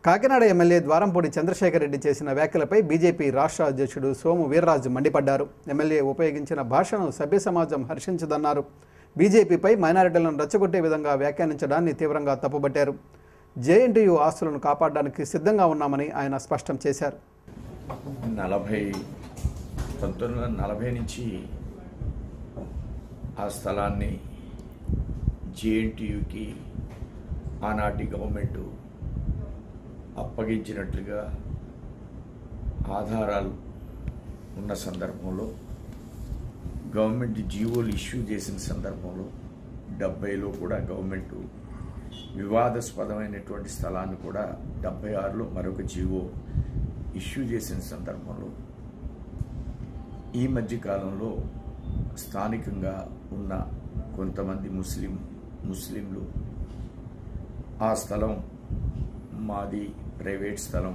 Kakinada MLA Dwarampudi Chandrasekhar Reddy చేసిన వ్యాఖ్యలపై BJP రాష్ట్ర అధ్యక్షుడు సోము వీర్రాజు మండిపడ్డారు ఎమ్మెల్యే ఉపయోగించిన భాషను సభ్య సమాజం హర్షించదన్నారు బీజేపీపై మైనారిటీలను రెచ్చగొట్టే విధంగా వ్యాఖ్యానించడాన్ని తీవ్రంగా తప్పుబట్టారు జేఎన్టీయూ ఆస్తులను కాపాడడానికి సిద్ధంగా ఉన్నామని ఆయన స్పష్టం చేశారు నలభై పంతొమ్మిది వందల నలభై నుంచి ఆ స్థలాన్ని జేఎన్టీయుకి ఆనాటి గవర్నమెంట్ అప్పగించినట్లుగా ఆధారాలు ఉన్న సందర్భంలో గవర్నమెంట్ జీవోలు ఇష్యూ చేసిన సందర్భంలో డెబ్బైలో కూడా గవర్నమెంట్ వివాదాస్పదమైనటువంటి స్థలాన్ని కూడా డెబ్బై ఆరులో మరొక జీవో ఇష్యూ చేసిన సందర్భంలో ఈ మధ్య కాలంలో స్థానికంగా ఉన్న కొంతమంది ముస్లిం ముస్లింలు ఆ స్థలం మాది ప్రైవేట్ స్థలం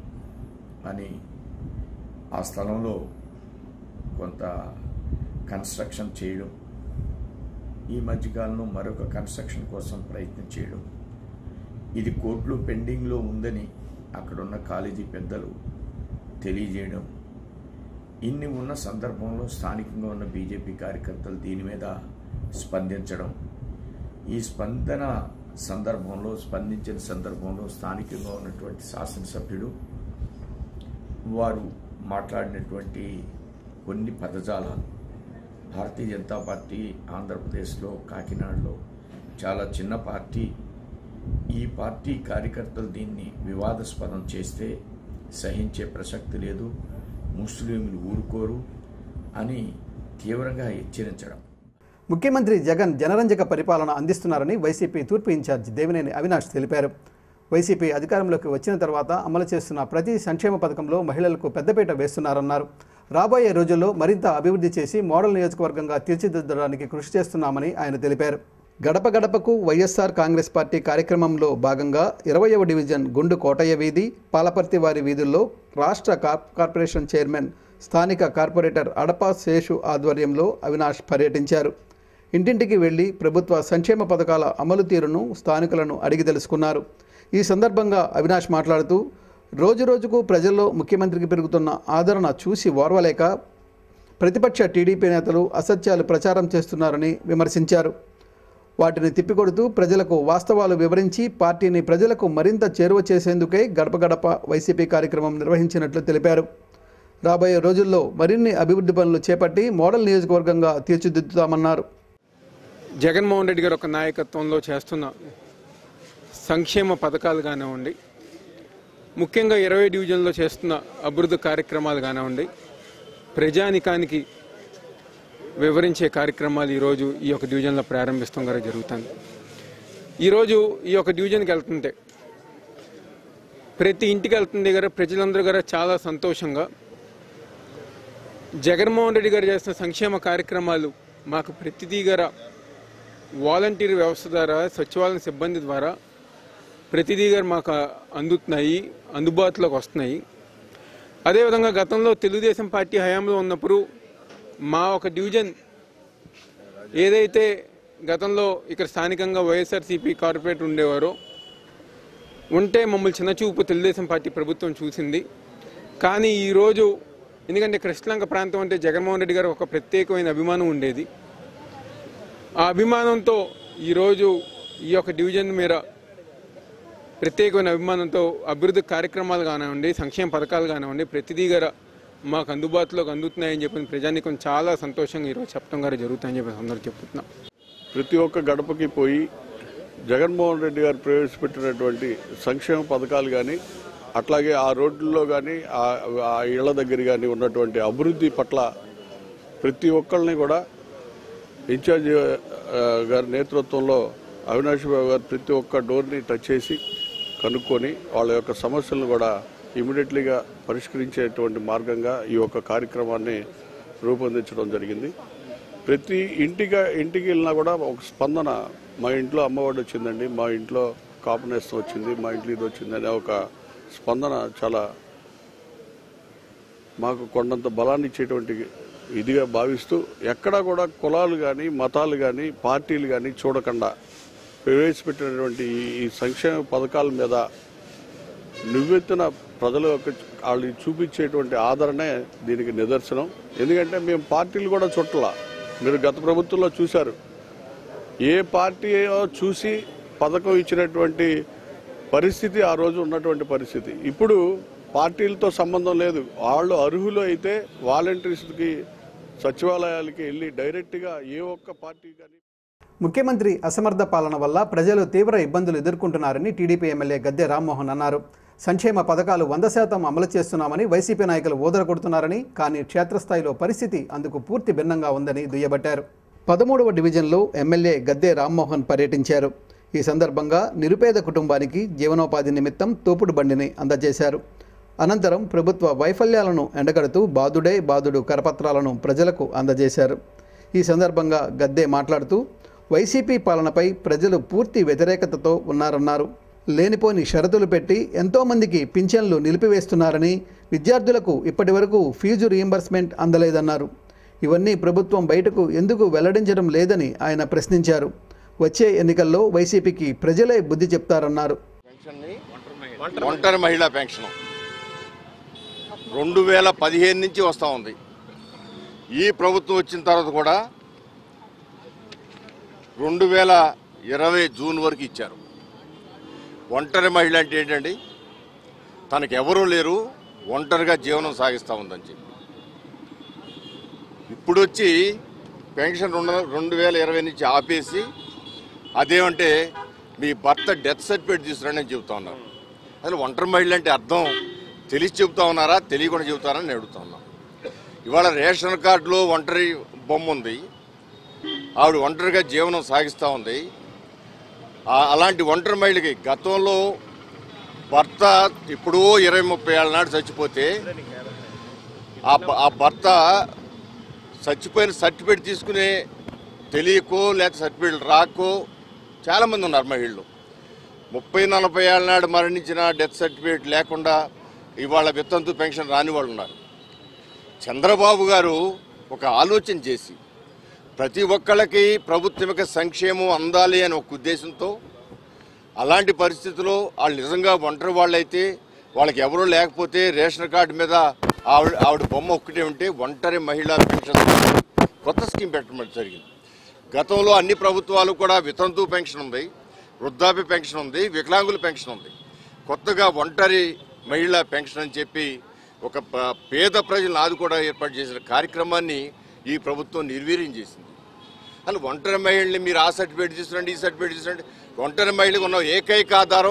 అని ఆ స్థలంలో కొంత కన్స్ట్రక్షన్ చేయడం ఈ మధ్యకాలంలో మరొక కన్స్ట్రక్షన్ కోసం ప్రయత్నం చేయడం ఇది కోర్టులో పెండింగ్లో ఉందని అక్కడున్న కాలేజీ పెద్దలు తెలియజేయడం ఇన్ని ఉన్న సందర్భంలో స్థానికంగా ఉన్న బీజేపీ కార్యకర్తలు దీని మీద స్పందించడం ఈ స్పందన సందర్భంలో స్పందించిన సందర్భంలో స్థానికంగా ఉన్నటువంటి శాసనసభ్యుడు వారు మాట్లాడినటువంటి కొన్ని పదజాలాలు భారతీయ జనతా పార్టీ ఆంధ్రప్రదేశ్లో కాకినాడలో చాలా చిన్న పార్టీ ఈ పార్టీ కార్యకర్తలు దీన్ని వివాదాస్పదం చేస్తే సహించే ప్రసక్తి లేదు ముస్లింలు ఊరుకోరు అని తీవ్రంగా హెచ్చరించడం ముఖ్యమంత్రి జగన్ జనరంజక పరిపాలన అందిస్తున్నారని వైసీపీ తూర్పు ఇన్ఛార్జ్ దేవినేని అవినాష్ తెలిపారు వైసీపీ అధికారంలోకి వచ్చిన తర్వాత అమలు చేస్తున్న ప్రతి సంక్షేమ పథకంలో మహిళలకు పెద్దపీట వేస్తున్నారన్నారు రాబోయే రోజుల్లో మరింత అభివృద్ధి చేసి మోడల్ నియోజకవర్గంగా తీర్చిదిద్దడానికి కృషి చేస్తున్నామని ఆయన తెలిపారు గడప గడపకు వైఎస్ఆర్ కాంగ్రెస్ పార్టీ కార్యక్రమంలో భాగంగా ఇరవయవ డివిజన్ గుండు కోటయ్య వీధి పాలపర్తి వారి వీధుల్లో రాష్ట్ర కార్ కార్పొరేషన్ చైర్మన్ స్థానిక కార్పొరేటర్ అడపా శేషు ఆధ్వర్యంలో అవినాష్ పర్యటించారు ఇంటింటికి వెళ్లి ప్రభుత్వ సంక్షేమ పథకాల అమలు తీరును స్థానికులను అడిగి తెలుసుకున్నారు ఈ సందర్భంగా అవినాష్ మాట్లాడుతూ రోజురోజుకు ప్రజల్లో ముఖ్యమంత్రికి పెరుగుతున్న ఆదరణ చూసి ఓర్వలేక ప్రతిపక్ష టీడీపీ నేతలు అసత్యాలు ప్రచారం చేస్తున్నారని విమర్శించారు వాటిని తిప్పికొడుతూ ప్రజలకు వాస్తవాలు వివరించి పార్టీని ప్రజలకు మరింత చేరువ చేసేందుకే గడప గడప వైసీపీ కార్యక్రమం నిర్వహించినట్లు తెలిపారు రాబోయే రోజుల్లో మరిన్ని అభివృద్ధి పనులు చేపట్టి మోడల్ నియోజకవర్గంగా తీర్చిదిద్దుతామన్నారు జగన్మోహన్ రెడ్డి గారు ఒక నాయకత్వంలో చేస్తున్న సంక్షేమ పథకాలు కానివ్వండి ముఖ్యంగా ఇరవై డివిజన్లో చేస్తున్న అభివృద్ధి కార్యక్రమాలు కానివ్వండి ప్రజానికానికి వివరించే కార్యక్రమాలు ఈరోజు ఈ యొక్క డివిజన్లో ప్రారంభిస్తాం గారు జరుగుతుంది ఈరోజు ఈ యొక్క డివిజన్కి వెళ్తుంటే ప్రతి ఇంటికి వెళ్తుంది దగ్గర ప్రజలందరూ గారు చాలా సంతోషంగా జగన్మోహన్ రెడ్డి గారు చేస్తున్న సంక్షేమ కార్యక్రమాలు మాకు ప్రతిదీ గార వాలంటీర్ వ్యవస్థ ద్వారా సచివాలయ సిబ్బంది ద్వారా ప్రతిదీ గారు మాకు అందుతున్నాయి అందుబాటులోకి వస్తున్నాయి అదేవిధంగా గతంలో తెలుగుదేశం పార్టీ హయాంలో ఉన్నప్పుడు మా ఒక డివిజన్ ఏదైతే గతంలో ఇక్కడ స్థానికంగా వైఎస్ఆర్సీపీ కార్పొరేటర్ ఉండేవారో ఉంటే మమ్మల్ని చిన్నచూపు తెలుగుదేశం పార్టీ ప్రభుత్వం చూసింది కానీ ఈరోజు ఎందుకంటే కృష్ణలంక ప్రాంతం అంటే జగన్మోహన్ రెడ్డి గారు ఒక ప్రత్యేకమైన అభిమానం ఉండేది ఆ అభిమానంతో ఈరోజు ఈ యొక్క డివిజన్ మీద ప్రత్యేకమైన అభిమానంతో అభివృద్ధి కార్యక్రమాలు కానివ్వండి సంక్షేమ పథకాలు కానివ్వండి ప్రతిదీ గారు మాకు అందుబాటులోకి అందుతున్నాయని చెప్పి ప్రజానికం చాలా సంతోషంగా ఈరోజు చెప్పడం గారు జరుగుతాయని చెప్పి అందరూ చెప్తున్నాం ప్రతి ఒక్క గడపకి పోయి జగన్మోహన్ రెడ్డి గారు ప్రవేశపెట్టినటువంటి సంక్షేమ పథకాలు కానీ అట్లాగే ఆ రోడ్లలో కానీ ఆ ఇళ్ల దగ్గర కానీ ఉన్నటువంటి అభివృద్ధి పట్ల ప్రతి ఒక్కరిని కూడా ఇన్ఛార్జ్ ఆ, గారి నేతృత్వంలో అవినాష్ బాబు గారు ప్రతి ఒక్క డోర్ని టచ్ చేసి కనుక్కొని వాళ్ళ యొక్క సమస్యలను కూడా ఇమీడియట్లీగా పరిష్కరించేటువంటి మార్గంగా ఈ యొక్క కార్యక్రమాన్ని రూపొందించడం జరిగింది ప్రతి ఇంటిగా ఇంటికి వెళ్ళినా కూడా ఒక స్పందన మా ఇంట్లో అమ్మఒడి వచ్చిందండి మా ఇంట్లో కాపు నేస్తం వచ్చింది మా ఇంట్లో ఇది వచ్చింది అనే ఒక స్పందన చాలా మాకు కొండంత బలాన్ని ఇచ్చేటువంటి ఇదిగా భావిస్తూ ఎక్కడా కూడా కులాలు కానీ మతాలు కానీ పార్టీలు కానీ చూడకుండా ప్రవేశపెట్టినటువంటి ఈ- ఈ సంక్షేమ పథకాల మీద నువ్వెత్తున ప్రజల యొక్క వాళ్ళు చూపించేటువంటి ఆదరణే దీనికి నిదర్శనం ఎందుకంటే మేము పార్టీలు కూడా చుట్టల మీరు గత ప్రభుత్వంలో చూశారు ఏ పార్టీ చూసి పథకం ఇచ్చినటువంటి పరిస్థితి ఆ రోజు ఉన్నటువంటి పరిస్థితి ఇప్పుడు పార్టీలతో సంబంధం లేదు వాళ్ళు అర్హులు అయితే వాలంటీర్స్కి సచివాలయాలకి వెళ్ళి డైరెక్ట్గా ఏ ఒక్క పార్టీ కానీ ముఖ్యమంత్రి అసమర్థ పాలన వల్ల ప్రజలు తీవ్ర ఇబ్బందులు ఎదుర్కొంటున్నారని టీడీపీ ఎమ్మెల్యే గద్దె రామ్మోహన్ అన్నారు సంక్షేమ పథకాలు వంద శాతం అమలు చేస్తున్నామని వైసీపీ నాయకులు ఊదర కొడుతున్నారని కానీ క్షేత్రస్థాయిలో పరిస్థితి అందుకు పూర్తి భిన్నంగా ఉందని దుయ్యబట్టారు పదమూడవ డివిజన్లో ఎమ్మెల్యే గద్దె రామ్మోహన్ పర్యటించారు ఈ సందర్భంగా నిరుపేద కుటుంబానికి జీవనోపాధి నిమిత్తం తోపుడు బండిని అందజేశారు అనంతరం ప్రభుత్వ వైఫల్యాలను ఎండగడుతూ బాదుడే బాదుడు కరపత్రాలను ప్రజలకు అందజేశారు ఈ సందర్భంగా గద్దే మాట్లాడుతూ వైసీపీ పాలనపై ప్రజలు పూర్తి వ్యతిరేకతతో ఉన్నారన్నారు లేనిపోని షరతులు పెట్టి ఎంతోమందికి పింఛన్లు నిలిపివేస్తున్నారని విద్యార్థులకు ఇప్పటి వరకు ఫీజు రీయింబర్స్మెంట్ అందలేదన్నారు ఇవన్నీ ప్రభుత్వం బయటకు ఎందుకు వెల్లడించడం లేదని ఆయన ప్రశ్నించారు వచ్చే ఎన్నికల్లో వైసీపీకి ప్రజలే బుద్ధి చెప్తారన్నారు పెన్షన్ని ఒంటరి మహిళా పెన్షన్ రెండు వేల పదిహేను నుంచి వస్తూ ఉంది ఈ ప్రభుత్వం వచ్చిన తర్వాత కూడా రెండు వేల ఇరవై జూన్ వరకు ఇచ్చారు ఒంటరి మహిళ అంటే ఏంటండి తనకు ఎవరూ లేరు ఒంటరిగా జీవనం సాగిస్తూ ఉందని చెప్పి ఇప్పుడు వచ్చి పెన్షన్ రెండు రెండు వేల ఇరవై నుంచి ఆపేసి అదేమంటే మీ భర్త డెత్ సర్టిఫికేట్ తీసుకురండి అని చెబుతా ఉన్నారు అసలు ఒంటరి మహిళ అంటే అర్థం తెలిసి చెబుతా ఉన్నారా తెలియకుండా చెబుతారా అని అడుగుతా ఉన్నాం ఇవాళ రేషన్ కార్డులో ఒంటరి బొమ్మ ఉంది ఆవిడ ఒంటరిగా జీవనం సాగిస్తూ ఉంది ఆ- అలాంటి ఒంటరి మహిళకి గతంలో భర్త ఇప్పుడు ఇరవై ముప్పై ఏళ్ళ నాడు చచ్చిపోతే ఆ భ- ఆ భర్త చచ్చిపోయిన సర్టిఫికేట్ తీసుకునే తెలియకో లేకపోతే సర్టిఫికేట్ రాకో చాలామంది ఉన్నారు మహిళలు ముప్పై నలభై ఏళ్ళ నాడు మరణించిన డెత్ సర్టిఫికేట్ లేకుండా ఇవాళ విత్తంతు పెన్షన్ రాని వాళ్ళు ఉన్నారు చంద్రబాబు గారు ఒక ఆలోచన చేసి ప్రతి ఒక్కళ్ళకి ప్రభుత్వం యొక్క సంక్షేమం అందాలి అనే ఒక ఉద్దేశంతో అలాంటి పరిస్థితుల్లో వాళ్ళు నిజంగా ఒంటరి వాళ్ళైతే వాళ్ళకి ఎవరూ లేకపోతే రేషన్ కార్డు మీద ఆవిడ ఆవిడ బొమ్మ ఒక్కటే ఉంటే ఒంటరి మహిళా పెన్షన్ కొత్త స్కీమ్ పెట్టడం జరిగింది గతంలో అన్ని ప్రభుత్వాలు కూడా వితంతు పెన్షన్ ఉంది వృద్ధాప్య పెన్షన్ ఉంది వికలాంగుల పెన్షన్ ఉంది కొత్తగా ఒంటరి మహిళా పెన్షన్ అని చెప్పి ఒక ప- పేద ప్రజలను ఆదుకోవడా ఏర్పాటు చేసిన కార్యక్రమాన్ని ఈ ప్రభుత్వం నిర్వీర్యం చేసింది అసలు ఒంటరి మహిళని మీరు ఆ సర్టిఫికేట్ తీసుకురండి ఈ సర్టిఫికేట్ తీసుకురండి ఒంటరి మహిళకు ఉన్న ఏకైక ఆధారం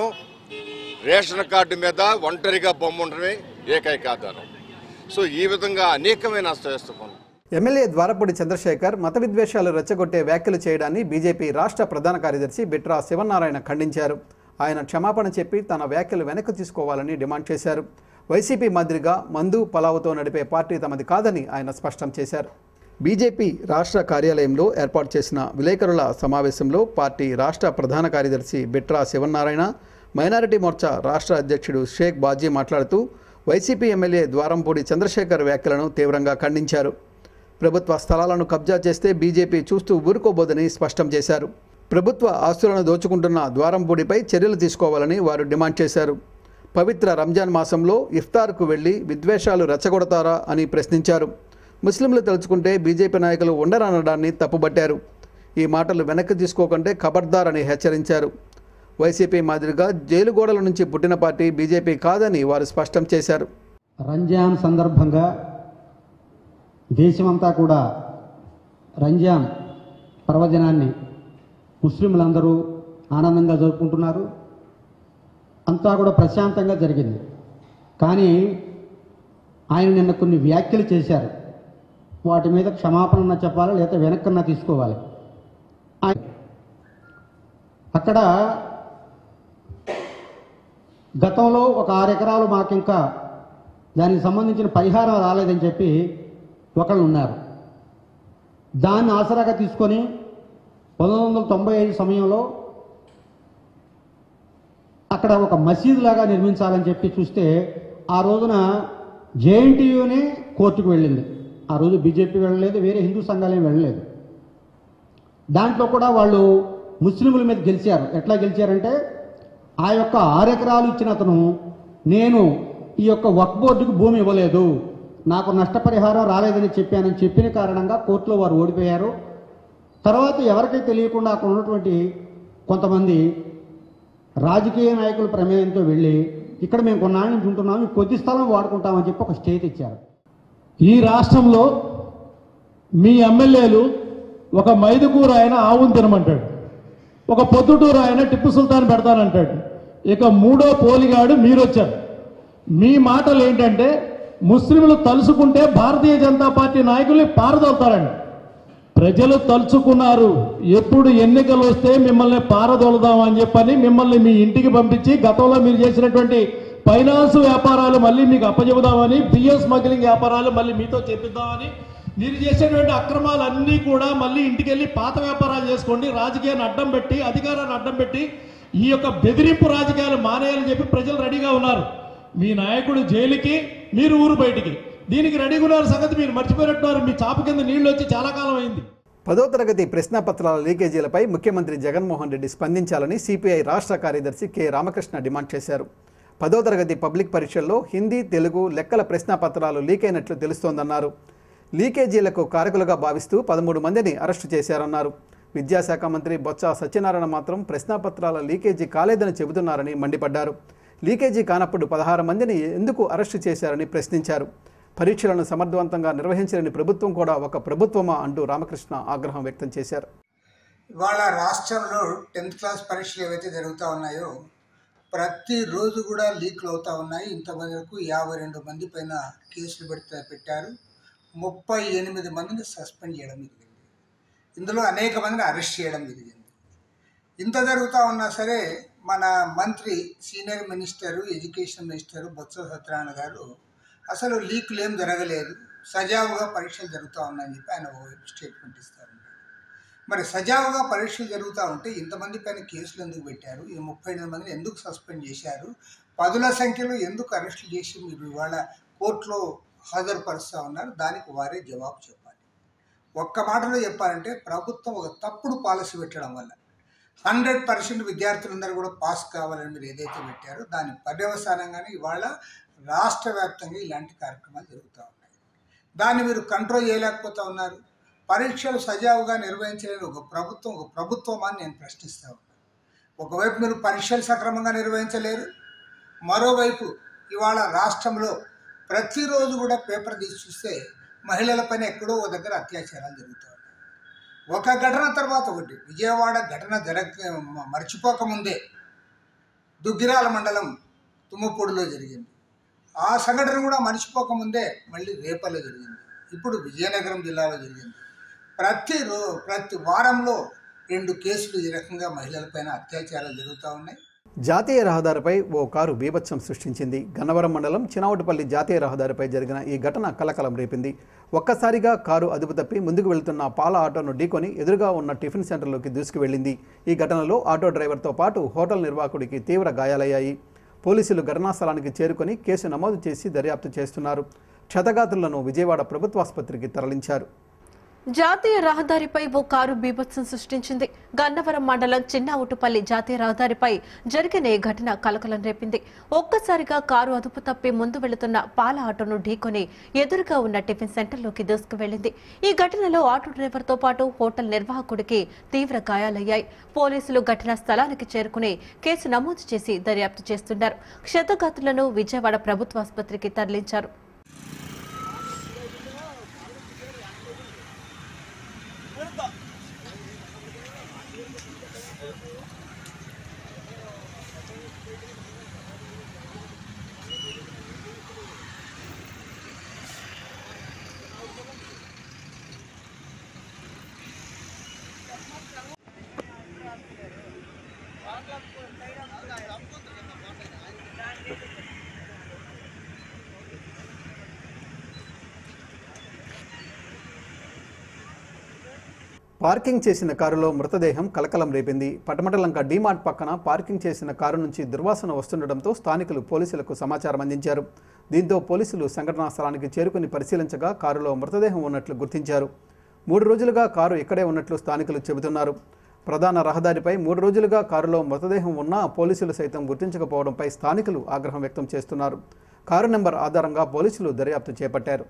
రేషన్ కార్డు మీద ఒంటరిగా బొమ్మ ఉండడమే ఏకైక ఆధారం సో ఈ విధంగా అనేకమైన అస్తవ్యస్త పనులు ఎమ్మెల్యే ద్వారపూడి చంద్రశేఖర్ మత విద్వేషాలు రెచ్చగొట్టే వ్యాఖ్యలు చేయడాన్ని బీజేపీ రాష్ట్ర ప్రధాన కార్యదర్శి బిట్రా శివనారాయణ ఖండించారు ఆయన క్షమాపణ చెప్పి తన వ్యాఖ్యలు వెనక్కి తీసుకోవాలని డిమాండ్ చేశారు వైసీపీ మాదిరిగా మందు పలావుతో నడిపే పార్టీ తమది కాదని ఆయన స్పష్టం చేశారు బీజేపీ రాష్ట్ర కార్యాలయంలో ఏర్పాటు చేసిన విలేకరుల సమావేశంలో పార్టీ రాష్ట్ర ప్రధాన కార్యదర్శి బిట్రా శివనారాయణ మైనారిటీ మోర్చా రాష్ట్ర అధ్యక్షుడు షేక్ బాజీ మాట్లాడుతూ వైసీపీ ఎమ్మెల్యే ద్వారంపూడి చంద్రశేఖర్ వ్యాఖ్యలను తీవ్రంగా ఖండించారు ప్రభుత్వ స్థలాలను కబ్జా చేస్తే బీజేపీ చూస్తూ ఊరుకోబోదని స్పష్టం చేశారు ప్రభుత్వ ఆస్తులను దోచుకుంటున్న ద్వారంపూడిపై చర్యలు తీసుకోవాలని వారు డిమాండ్ చేశారు పవిత్ర రంజాన్ మాసంలో ఇఫ్తార్కు వెళ్లి విద్వేషాలు రెచ్చగొడతారా అని ప్రశ్నించారు ముస్లింలు తలుచుకుంటే బీజేపీ నాయకులు ఉండరనడాన్ని తప్పుబట్టారు ఈ మాటలు వెనక్కి తీసుకోకంటే ఖబర్దార్ అని హెచ్చరించారు వైసీపీ మాదిరిగా జైలు గోడల నుంచి పుట్టిన పార్టీ బీజేపీ కాదని వారు స్పష్టం చేశారు రంజాన్ సందర్భంగా దేశమంతా కూడా రంజాన్ పర్వదినాన్ని ముస్లింలందరూ ఆనందంగా జరుపుకుంటున్నారు అంతా కూడా ప్రశాంతంగా జరిగింది కానీ ఆయన నిన్న కొన్ని వ్యాఖ్యలు చేశారు వాటి మీద క్షమాపణ చెప్పాలి లేదా వెనక్కన్నా తీసుకోవాలి ఆయన అక్కడ గతంలో ఒక ఆరు ఎకరాలు మాకు ఇంకా దానికి సంబంధించిన పరిహారం రాలేదని చెప్పి ఒకళ్ళు ఉన్నారు దాన్ని ఆసరాగా తీసుకొని పంతొమ్మిది వందల తొంభై ఐదు సమయంలో అక్కడ ఒక మసీదు లాగా నిర్మించాలని చెప్పి చూస్తే ఆ రోజున జేఎన్టీయూనే కోర్టుకు వెళ్ళింది ఆ రోజు బీజేపీ వెళ్ళలేదు వేరే హిందూ సంఘాలేం వెళ్ళలేదు దాంట్లో కూడా వాళ్ళు ముస్లింల మీద గెలిచారు ఎట్లా గెలిచారంటే ఆ యొక్క ఆరు ఎకరాలు ఇచ్చిన అతను నేను ఈ యొక్క వక్ బోర్డుకు భూమి ఇవ్వలేదు నాకు నష్టపరిహారం రాలేదని చెప్పానని చెప్పిన కారణంగా కోర్టులో వారు ఓడిపోయారు తర్వాత ఎవరికీ తెలియకుండా అక్కడ ఉన్నటువంటి కొంతమంది రాజకీయ నాయకుల ప్రమేయంతో వెళ్ళి ఇక్కడ మేము కొన్నాళ్ళ నుంచి ఉంటున్నాం ఈ కొద్ది స్థలం వాడుకుంటామని చెప్పి ఒక స్టేట్ ఇచ్చారు ఈ రాష్ట్రంలో మీ ఎమ్మెల్యేలు ఒక మైదుకూరు ఆయన ఆవును తినమంటాడు ఒక పొద్దుటూరు ఆయన టిప్పు సుల్తాన్ పెడతానంటాడు ఇక మూడో పోలిగాడు మీరు వచ్చారు మీ మాటలు ఏంటంటే ముస్లింలు తలుసుకుంటే భారతీయ జనతా పార్టీ నాయకుల్ని పారదోలుతారండి ప్రజలు తలుచుకున్నారు ఎప్పుడు ఎన్నికలు వస్తే మిమ్మల్ని పారదోలుదామని చెప్పని మిమ్మల్ని మీ ఇంటికి పంపించి గతంలో మీరు చేసినటువంటి ఫైనాన్స్ వ్యాపారాలు మళ్ళీ మీకు అప్పచెబుదామని బియ్యం స్మగ్లింగ్ వ్యాపారాలు మళ్ళీ మీతో చేపిద్దామని మీరు చేసేటువంటి అక్రమాలన్నీ కూడా మళ్ళీ ఇంటికి వెళ్ళి పాత వ్యాపారాలు చేసుకోండి రాజకీయాన్ని అడ్డం పెట్టి అధికారాన్ని అడ్డం పెట్టి ఈ యొక్క బెదిరింపు రాజకీయాలు మానేయాలని చెప్పి ప్రజలు రెడీగా ఉన్నారు మీ నాయకుడు జైలుకి మీరు ఊరు బయటికి దీనికి రెడీగా ఉన్నారు సంగతి మీరు మర్చిపోయినట్టున్నారు మీ చాప కింద నీళ్లు వచ్చి చాలా కాలం అయింది పదో తరగతి ప్రశ్నాపత్రాల లీకేజీలపై ముఖ్యమంత్రి జగన్మోహన్ రెడ్డి స్పందించాలని సిపిఐ రాష్ట్ర కార్యదర్శి కె రామకృష్ణ డిమాండ్ చేశారు పదో తరగతి పబ్లిక్ పరీక్షల్లో హిందీ తెలుగు లెక్కల ప్రశ్నాపత్రాలు లీక్ అయినట్లు తెలుస్తోందన్నారు లీకేజీలకు కారకులుగా భావిస్తూ పదమూడు మందిని అరెస్టు చేశారన్నారు విద్యాశాఖ మంత్రి బొత్స సత్యనారాయణ మాత్రం ప్రశ్నాపత్రాల లీకేజీ కాలేదని చెబుతున్నారని మండిపడ్డారు లీకేజీ కానప్పుడు పదహారు మందిని ఎందుకు అరెస్టు చేశారని ప్రశ్నించారు పరీక్షలను సమర్థవంతంగా నిర్వహించలేని ప్రభుత్వం కూడా ఒక ప్రభుత్వమా అంటూ రామకృష్ణ ఆగ్రహం వ్యక్తం చేశారు ఇవాళ రాష్ట్రంలో టెన్త్ క్లాస్ పరీక్షలు ఏవైతే జరుగుతూ ఉన్నాయో ప్రతిరోజు కూడా లీక్లు అవుతూ ఉన్నాయి ఇంతవరకు యాభై రెండు మంది పైన కేసులు పెడితే పెట్టారు ముప్పై ఎనిమిది మందిని సస్పెండ్ చేయడం జరిగింది ఇందులో అనేక మందిని అరెస్ట్ చేయడం జరిగింది ఇంత జరుగుతూ ఉన్నా సరే మన మంత్రి senior minister education minister Botsa Satyanarayana garu అసలు లీకులు ఏం జరగలేదు సజావుగా పరీక్షలు జరుగుతూ ఉన్నాయని చెప్పి ఆయన ఓవైపు స్టేట్మెంట్ ఇస్తారు మరి సజావుగా పరీక్షలు జరుగుతూ ఉంటే ఇంతమంది పైన కేసులు ఎందుకు పెట్టారు ఈ ముప్పై ఎనిమిది మందిని ఎందుకు సస్పెండ్ చేశారు పదుల సంఖ్యలో ఎందుకు అరెస్టులు చేసి మీరు ఇవాళ కోర్టులో హాజరుపరుస్తూ ఉన్నారు దానికి వారే జవాబు చెప్పాలి ఒక్క మాటలో చెప్పాలంటే ప్రభుత్వం ఒక తప్పుడు పాలసీ పెట్టడం వల్ల హండ్రెడ్ పర్సెంట్ విద్యార్థులందరూ కూడా పాస్ కావాలని మీరు ఏదైతే పెట్టారో దాని పర్యవసానంగానే ఇవాళ రాష్ట్ర వ్యాప్తంగా ఇలాంటి కార్యక్రమాలు జరుగుతూ ఉన్నాయి దాన్ని మీరు కంట్రోల్ చేయలేకపోతా ఉన్నారు పరీక్షలు సజావుగా నిర్వహించలేని ఒక ప్రభుత్వం ఒక ప్రభుత్వం అని నేను ప్రశ్నిస్తా ఉన్నాను ఒకవైపు మీరు పరీక్షలు సక్రమంగా నిర్వహించలేరు మరోవైపు ఇవాళ రాష్ట్రంలో ప్రతిరోజు కూడా పేపర్ తీసి చూస్తే మహిళలపైన ఎక్కడో ఒక దగ్గర అత్యాచారాలు జరుగుతూ ఉన్నాయి ఒక ఘటన తర్వాత ఒకటి విజయవాడ ఘటన జరగ మర్చిపోకముందే దుగ్గిరాల మండలం తుమ్మపూడిలో జరిగింది ఆ సంఘటన కూడా మర్చిపోకముందే మళ్ళీ రేపల్లో జరిగింది ఇప్పుడు విజయనగరం జిల్లాలో జరిగింది ప్రతి రో ప్రతి వారంలో రెండు కేసులు ఈ రకంగా మహిళలపైన అత్యాచారాలు జరుగుతూ ఉన్నాయి జాతీయ రహదారిపై ఓ కారు బీభత్సం సృష్టించింది గన్నవరం మండలం చినవటిపల్లి జాతీయ రహదారిపై జరిగిన ఈ ఘటన కలకలం రేపింది ఒక్కసారిగా కారు అదుపు తప్పి ముందుకు వెళ్తున్న పాల ఆటోను ఢీకొని ఎదురుగా ఉన్న టిఫిన్ సెంటర్లోకి దూసుకువెళ్లింది ఈ ఘటనలో ఆటో డ్రైవర్తో పాటు హోటల్ నిర్వాహకుడికి తీవ్ర గాయాలయ్యాయి పోలీసులు ఘటనా స్థలానికి చేరుకొని కేసు నమోదు చేసి దర్యాప్తు చేస్తున్నారు క్షతగాత్రులను విజయవాడ ప్రభుత్వాసుపత్రికి తరలించారు జాతీయ రహదారిపై ఓ కారు బీభత్సం సృష్టించింది గన్నవరం మండలం చిన్నవుటుపల్లి జాతీయ రహదారిపై జరిగిన ఈ ఘటన కలకలం రేపింది ఒక్కసారిగా కారు అదుపు తప్పి ముందు వెళుతున్న పాల ఆటోను ఢీకొని ఎదురుగా ఉన్న టిఫిన్ సెంటర్లోకి దూసుకువెళ్లింది ఈ ఘటనలో ఆటో డ్రైవర్తో పాటు హోటల్ నిర్వాహకుడికి తీవ్ర గాయాలయ్యాయి పోలీసులు ఘటనా స్థలానికి చేరుకుని కేసు నమోదు చేసి దర్యాప్తు చేస్తున్నారు క్షతగాత్రులను విజయవాడ ప్రభుత్వాసుపత్రికి తరలించారు పార్కింగ్ చేసిన కారులో మృతదేహం కలకలం రేపింది పటమటలంక డీమార్ట్ పక్కన పార్కింగ్ చేసిన కారు నుంచి దుర్వాసన వస్తుండటంతో స్థానికులు పోలీసులకు సమాచారం అందించారు దీంతో పోలీసులు సంఘటనా స్థలానికి చేరుకుని పరిశీలించగా కారులో మృతదేహం ఉన్నట్లు గుర్తించారు మూడు రోజులుగా కారు ఇక్కడే ఉన్నట్లు స్థానికులు చెబుతున్నారు ప్రధాన రహదారిపై మూడు రోజులుగా కారులో మృతదేహం ఉన్నా పోలీసులు సైతం గుర్తించకపోవడంపై స్థానికులు ఆగ్రహం వ్యక్తం చేస్తున్నారు కారు నెంబర్ ఆధారంగా పోలీసులు దర్యాప్తు చేపట్టారు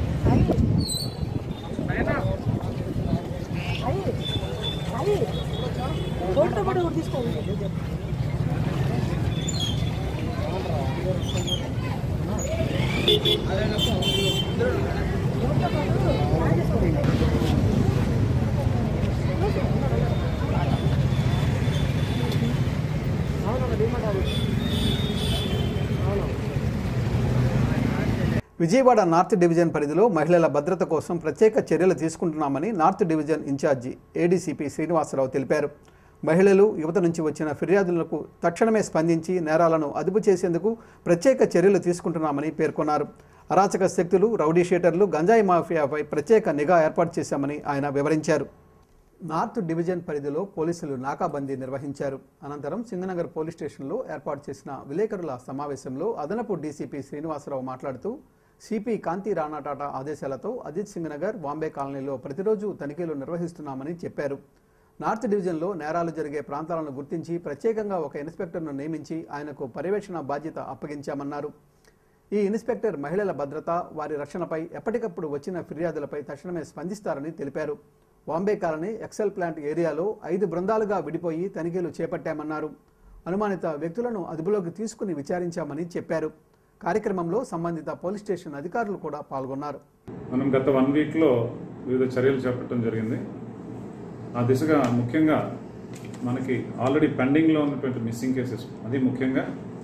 విజయవాడ నార్త్ డివిజన్ పరిధిలో మహిళల భద్రత కోసం ప్రత్యేక చర్యలు తీసుకుంటున్నామని north division incharge ADCP Srinivasarao తెలిపారు మహిళలు యువత నుంచి వచ్చిన ఫిర్యాదులకు తక్షణమే స్పందించి నేరాలను అదుపు చేసేందుకు ప్రత్యేక చర్యలు తీసుకుంటున్నామని పేర్కొన్నారు అరాచక శక్తులు రౌడీ షీటర్లు గంజాయి మాఫియాపై ప్రత్యేక నిఘా ఏర్పాటు చేశామని ఆయన వివరించారు నార్త్ డివిజన్ పరిధిలో పోలీసులు నాకాబందీ నిర్వహించారు అనంతరం సింగనగర్ పోలీస్ స్టేషన్లో ఏర్పాటు చేసిన విలేకరుల సమావేశంలో అదనపు డీసీపీ శ్రీనివాసరావు మాట్లాడుతూ సిపి కాంతి రాణా టాటా ఆదేశాలతో అజిత్ సింగ్ నగర్ బాంబే కాలనీలో ప్రతిరోజు తనిఖీలు నిర్వహిస్తున్నామని చెప్పారు నార్త్ డివిజన్లో నేరాలు జరిగే ప్రాంతాలను గుర్తించి ప్రత్యేకంగా ఒక ఇన్స్పెక్టర్ను నియమించి ఆయనకు పర్యవేక్షణ బాధ్యత అప్పగించామన్నారు ఈ ఇన్స్పెక్టర్ మహిళల భద్రత వారి రక్షణపై ఎప్పటికప్పుడు వచ్చిన ఫిర్యాదులపై తక్షణమే స్పందిస్తారని తెలిపారు బాంబే కాలనీ ఎక్సెల్ ప్లాంట్ ఏరియాలో ఐదు బృందాలుగా విడిపోయి తనిఖీలు చేపట్టామన్నారు అనుమానిత వ్యక్తులను అదుపులోకి తీసుకుని విచారించామని చెప్పారు కార్యక్రమంలో సంబంధిత పోలీస్ స్టేషన్ అధికారులు కూడా పాల్గొన్నారు మనం గత వన్ వీక్లో వివిధ చర్యలు చేపట్టడం జరిగింది ఆ దిశగా ముఖ్యంగా మనకి ఆల్రెడీ పెండింగ్లో ఉన్నటువంటి మిస్సింగ్ కేసెస్ అది ముఖ్యంగా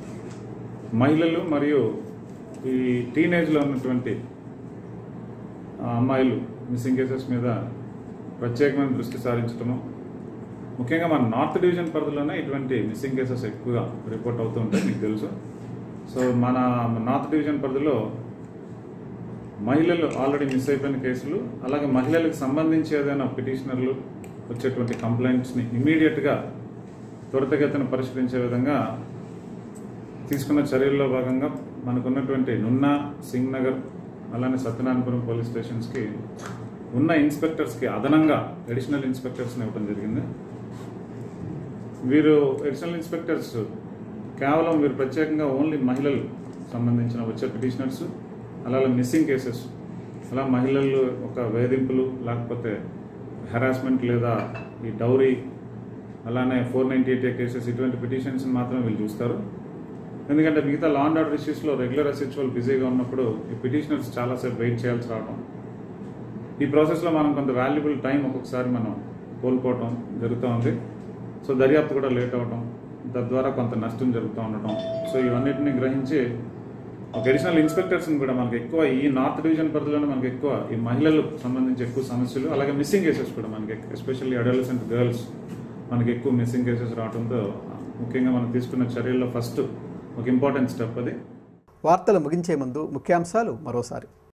మహిళలు మరియు ఈ టీనేజ్లో ఉన్నటువంటి ఆ అమ్మాయిలు మిస్సింగ్ కేసెస్ మీద ప్రత్యేకమైన దృష్టి సారించడము ముఖ్యంగా మన నార్త్ డివిజన్ పరిధిలోనే ఇటువంటి మిస్సింగ్ కేసెస్ ఎక్కువగా రిపోర్ట్ అవుతూ ఉంటాయి మీకు తెలుసు సో మన నార్త్ డివిజన్ పరిధిలో మహిళలు ఆల్రెడీ మిస్ అయిపోయిన కేసులు అలాగే మహిళలకు సంబంధించి ఏదైనా పిటిషనర్లు వచ్చేటువంటి కంప్లైంట్స్ని ఇమీడియట్గా త్వరితగతిన పరిష్కరించే విధంగా తీసుకున్న చర్యల్లో భాగంగా మనకున్నటువంటి నున్నా సింగ్ నగర్ అలానే సత్యనారాయణపురం పోలీస్ స్టేషన్స్కి ఉన్న ఇన్స్పెక్టర్స్కి అదనంగా అడిషనల్ ఇన్స్పెక్టర్స్ని ఇవ్వడం జరిగింది వీరు అడిషనల్ ఇన్స్పెక్టర్స్ కేవలం వీరు ప్రత్యేకంగా ఓన్లీ మహిళలు సంబంధించిన వచ్చే పిటిషనర్స్ అలాగే మిస్సింగ్ కేసెస్ అలా మహిళలు ఒక వేధింపులు లేకపోతే హెరాస్మెంట్ లేదా ఈ డౌరీ అలానే ఫోర్ నైంటీ ఎయిట్ కేసెస్ ఇటువంటి పిటిషన్స్ మాత్రం వీళ్ళు చూస్తారు ఎందుకంటే మిగతా లా అండ్ ఆర్డర్ ఇష్యూస్లో రెగ్యులర్ అసెచువల్ బిజీగా ఉన్నప్పుడు ఈ పిటిషనర్స్ చాలాసేపు వెయిట్ చేయాల్సి రావడం ఈ ప్రాసెస్లో మనం కొంత వాల్యుబుల్ టైం ఒక్కొక్కసారి మనం కోల్పోవటం జరుగుతూ ఉంది సో దర్యాప్తు కూడా లేట్ అవ్వటం తద్వారా కొంత నష్టం జరుగుతూ ఉండటం సో ఇవన్నిటిని గ్రహించి ఒక అడిషనల్ ఇన్స్పెక్టర్స్ని కూడా మనకి ఎక్కువ ఈ నార్త్ డివిజన్ పరిధిలోనే మనకి ఎక్కువ ఈ మహిళలకు సంబంధించి ఎక్కువ సమస్యలు అలాగే మిస్సింగ్ కేసెస్ కూడా మనకి ఎస్పెషల్లీ అడల్సెంట్ గర్ల్స్ మనకి ఎక్కువ మిస్సింగ్ కేసెస్ రావడంతో ముఖ్యంగా మనం తీసుకున్న చర్యల్లో ఫస్ట్ ఒక ఇంపార్టెంట్ స్టెప్ అది వార్తలు ముగించే ముందు ముఖ్యాంశాలు మరోసారి